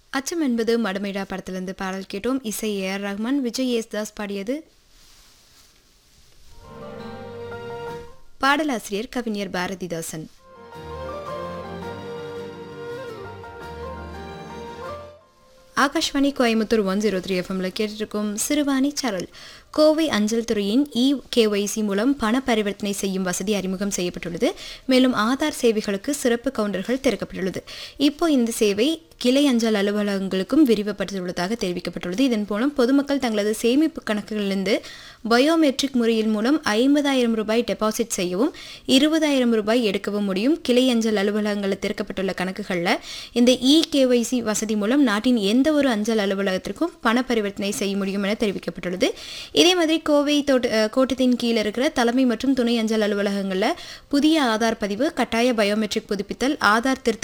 அச்சம் என்பது மடமேடா படத்திலிருந்து பாடல் கேட்டோம் இசை ஏ ஆர் ரஹ்மான் விஜய் யேசுதாஸ் பாடியது பாடலாசிரியர் கவிஞர் Bharathidasan Akashvani Coimbatore one zero three எஃப்எம்ல கேட்டிருக்கும் சிறுவாணி சரல் கோவை அஞ்சல் துறையின் இ கேஒய்சி மூலம் பண பரிவர்த்தனை செய்யும் வசதி அறிமுகம் செய்யப்பட்டுள்ளது மேலும் ஆதார் சேவைகளுக்கு சிறப்பு கவுண்டர்கள் திறக்கப்பட்டுள்ளது இப்போ இந்த சேவை கிளை அஞ்சல் அலுவலகங்களுக்கும் விரிவுபடுத்தியுள்ளதாக தெரிவிக்கப்பட்டுள்ளது இதன் மூலம் பொதுமக்கள் தங்களது சேமிப்பு கணக்குகளிலிருந்து பயோமெட்ரிக் முறையில் மூலம் ஐம்பதாயிரம் ரூபாய் டெபாசிட் செய்யவும் இருபதாயிரம் ரூபாய் எடுக்கவும் முடியும் கிளை அஞ்சல் அலுவலகங்களில் திறக்கப்பட்டுள்ள கணக்குகளில் இந்த இ கேஒய்சி வசதி மூலம் நாட்டின் எந்த ஒரு அஞ்சல் அலுவலகத்திற்கும் பண பரிவர்த்தனை செய்ய முடியும் என தெரிவிக்கப்பட்டுள்ளது இதே மாதிரி கோவை தோட்ட அஹ், கோட்டத்தின் கீழ் இருக்கிற தலைமை மற்றும் துணை அஞ்சல் அலுவலகங்களில் புதிய ஆதார் பதிவு கட்டாய பயோமெட்ரிக் புதுப்பித்தல் ஆதார் திருத்த